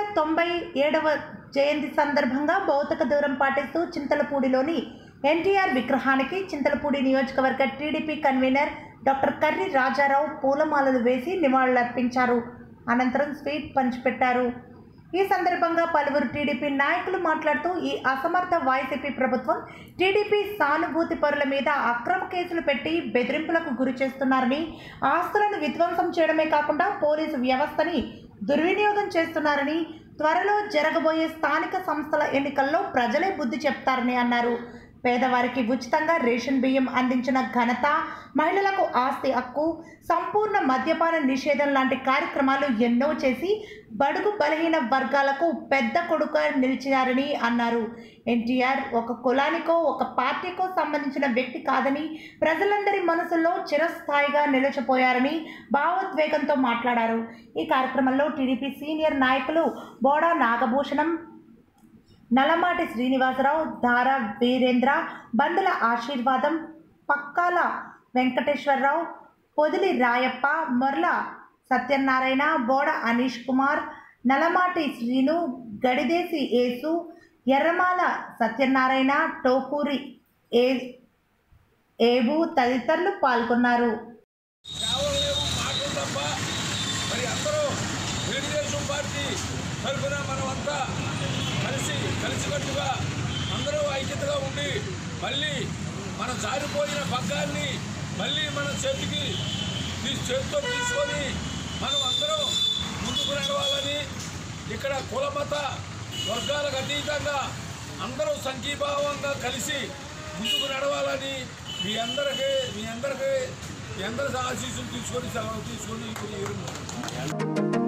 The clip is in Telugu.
ఎన్టీఆర్ తొంభై ఏడవ జయంతి సందర్భంగా భౌతిక దూరం పాటిస్తూ చింతలపూడిలోని ఎన్టీఆర్ విగ్రహానికి చింతలపూడి నియోజకవర్గ TDP convener doctor Karri Rajarao పూలమాలలు వేసి నివాళులర్పించారు అనంతరం స్వీట్ పంచిపెట్టారు ఈ సందర్భంగా పలువురు టీడీపీ నాయకులు మాట్లాడుతూ ఈ అసమర్థ వైసీపీ ప్రభుత్వం టీడీపీ సానుభూతి పరుల మీద అక్రమ కేసులు పెట్టి బెదిరింపులకు గురి చేస్తున్నారని ఆస్తులను విధ్వంసం చేయడమే కాకుండా పోలీసు వ్యవస్థని దుర్వినియోగం చేస్తున్నారని త్వరలో జరగబోయే స్థానిక సంస్థల ఎన్నికల్లో ప్రజలే బుద్ధి చెప్తారని అన్నారు పేదవారికి ఉచితంగా రేషన్ బియ్యం అందించిన ఘనత మహిళలకు ఆస్తి హక్కు సంపూర్ణ మద్యపాన నిషేధం లాంటి కార్యక్రమాలు ఎన్నో చేసి బడుగు బలహీన వర్గాలకు పెద్ద కొడుక నిలిచారని అన్నారు ఎన్టీఆర్ ఒక కులానికో ఒక పార్టీకో సంబంధించిన వ్యక్తి కాదని ప్రజలందరి మనసుల్లో చిరస్థాయిగా నిలిచిపోయారని భావోద్వేగంతో మాట్లాడారు ఈ కార్యక్రమంలో టీడీపీ సీనియర్ నాయకులు బోడా నాగభూషణం నల్లమాటి శ్రీనివాసరావు ధార వీరేంద్ర బంధుల ఆశీర్వాదం పక్కాల వెంకటేశ్వరరావు పొదిలి రాయప్ప మొర్ల సత్యనారాయణ బోడ అనీష్ కుమార్ నలమాటి శ్రీను గడిదేసి యేసు ఎర్రమాల సత్యనారాయణ టోకూరి ఏ ఏబు తదితరులు పాల్గొన్నారు సేవలు లేవు మాటలు తప్ప మరి అందరూ తెలుగుదేశం పార్టీ తరఫున మనమంతా కలిసి కలిసికట్టుగా అందరూ ఐక్యతగా ఉండి మళ్ళీ మన జారిపోయిన పగ్గాన్ని మళ్ళీ మన చేతికి తీ చేతితో తీసుకొని మనం అందరం ముందుకు నడవాలని ఇక్కడ కుల మత వర్గాలకు అతీతంగా అందరూ సంఘీభావంగా కలిసి ముందుకు నడవాలని మీ అందరికీ మీ అందరికీ మీ అందరి ఆశీస్సులు తీసుకొని సెలవు తీసుకొని